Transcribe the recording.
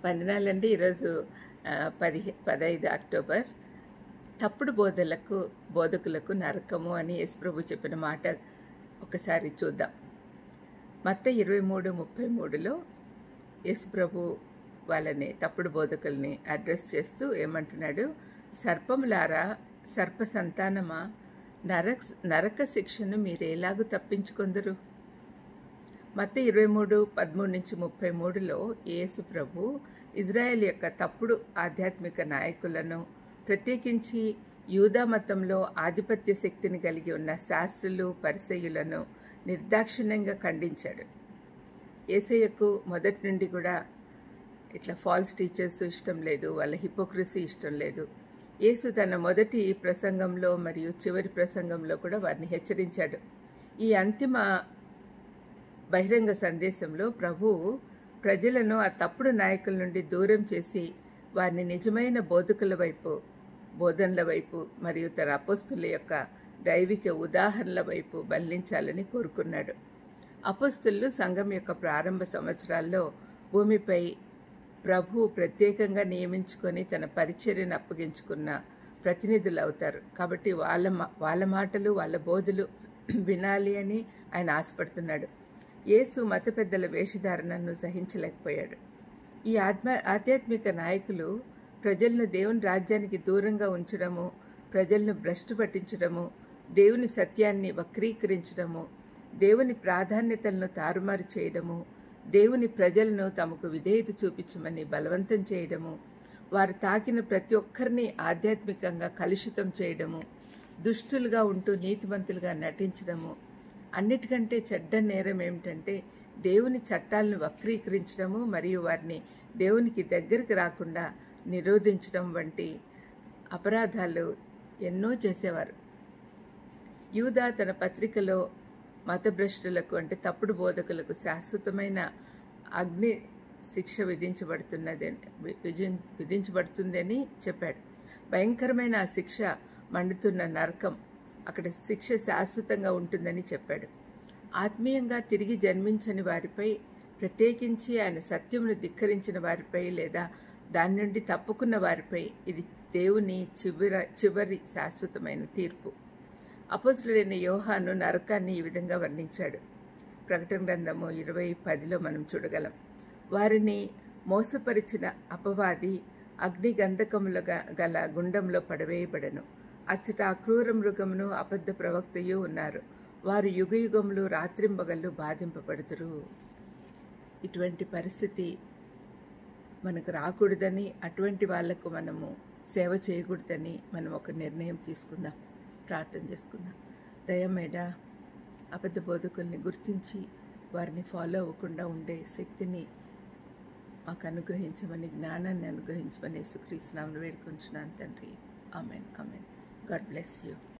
వందనాలండి ఈరోజు ఆ, పదిహే పదహైదు అక్టోబర్ తప్పుడు బోధలకు బోధకులకు నరకము అని యేసుప్రభు చెప్పిన మాట ఒకసారి చూద్దాం మత్త ఇరవై మూడు ముప్పై మూడులో యేసుప్రభు వాళ్ళని తప్పుడు బోధకుల్ని అడ్రస్ చేస్తూ ఏమంటున్నాడు సర్పములారా సర్ప సంతానమా నరక నరక శిక్షను మీరు ఎలాగూ తప్పించుకొందరు మత ఇరవై మూడు పదమూడు నుంచి ముప్పై మూడులో యేసు ప్రభు ఇజ్రాయెల్ యొక్క తప్పుడు ఆధ్యాత్మిక నాయకులను ప్రత్యేకించి యూదా మతంలో ఆధిపత్య శక్తిని కలిగి ఉన్న శాస్త్రులు పరిసయులను నిర్దాక్షిణ్యంగా ఖండించాడు ఏసయ్యకు మొదటి నుండి కూడా ఇట్లా ఫాల్స్ టీచర్స్ ఇష్టం లేదు వాళ్ళ హిపోక్రసీ ఇష్టం లేదు యేసు తన మొదటి ప్రసంగంలో మరియు చివరి ప్రసంగంలో కూడా వారిని హెచ్చరించాడు ఈ అంతిమ బహిరంగ సందేశంలో ప్రభువు ప్రజలను ఆ తప్పుడు నాయకుల నుండి దూరం చేసి వారిని నిజమైన బోధకుల వైపు బోధనల వైపు మరియు తన అపోస్తుల యొక్క దైవిక ఉదాహరణల వైపు మళ్లించాలని కోరుకున్నాడు అపోస్తులు సంఘం యొక్క ప్రారంభ సంవత్సరాల్లో భూమిపై ప్రభు ప్రత్యేకంగా నియమించుకొని తన పరిచర్యను అప్పగించుకున్న ప్రతినిధులు అవుతారు కాబట్టి వాళ్ళ మా- వాళ్ళ మాటలు వాళ్ళ బోధులు వినాలి అని ఆయన ఆశపడుతున్నాడు యేసు మత పెద్దల వేషధారణను సహించలేకపోయాడు ఈ ఆత్మ ఆధ్యాత్మిక నాయకులు ప్రజలను దేవుని రాజ్యానికి దూరంగా ఉంచడము ప్రజలను భ్రష్టు పట్టించడము దేవుని సత్యాన్ని వక్రీకరించడము దేవుని ప్రాధాన్యతలను తారుమారు చేయడము దేవుని ప్రజలను తమకు విధేయత చూపించమని బలవంతం చేయడము వారు తాకిన ప్రతి ఒక్కరిని ఆధ్యాత్మికంగా కలుషితం చేయడము దుష్టులుగా ఉంటూ నీతిమంతులుగా నటించడము అన్నిటికంటే చెడ్డ నేరం ఏమిటంటే దేవుని చట్టాలను వక్రీకరించడము మరియు వారిని దేవునికి దగ్గరికి రాకుండా నిరోధించడం వంటి అపరాధాలు ఎన్నో చేసేవారు యూదా తన పత్రికలో మతభ్రష్టులకు అంటే తప్పుడు బోధకులకు శాశ్వతమైన అగ్ని శిక్ష విధించబడుతున్నదని వి- విజి- విధించబడుతుందని చెప్పాడు భయంకరమైన ఆ శిక్ష మండుతున్న నరకం అక్కడ శిక్ష శాశ్వతంగా ఉంటుందని చెప్పాడు ఆత్మీయంగా తిరిగి జన్మించని వారిపై ప్రత్యేకించి ఆయన సత్యమును ధిక్కరించిన వారిపై లేదా దాని నుండి తప్పుకున్న వారిపై ఇది దేవుని చివర చివరి శాశ్వతమైన తీర్పు అపోసుడైన యోహాను నరకాన్ని ఈ విధంగా వర్ణించాడు ప్రకటన గ్రంథము ఇరవై పదిలో మనం చూడగలం వారిని మోసపరిచిన అపవాది అగ్ని గంధకములుగా గల గుండంలో పడవేయబడను అచ్చట ఆ క్రూర మృగమును అబద్ధ ప్రవక్తయు ఉన్నారు వారు యుగయుగములు రాత్రింబగళ్ళు బాధింపబడుతురు ఇటువంటి పరిస్థితి మనకు రాకూడదని అటువంటి వాళ్లకు మనము సేవ చేయకూడదని మనం ఒక నిర్ణయం తీసుకుందాం ప్రార్థన చేసుకుందాం దయమేడ అబద్ధ బోధకుల్ని గుర్తించి వారిని ఫాలో అవ్వకుండా ఉండే శక్తిని మాకు అనుగ్రహించమని జ్ఞానాన్ని అనుగ్రహించమని యేసుక్రీస్తునామను వేడుకుంటున్నాను తండ్రి amen amen God bless you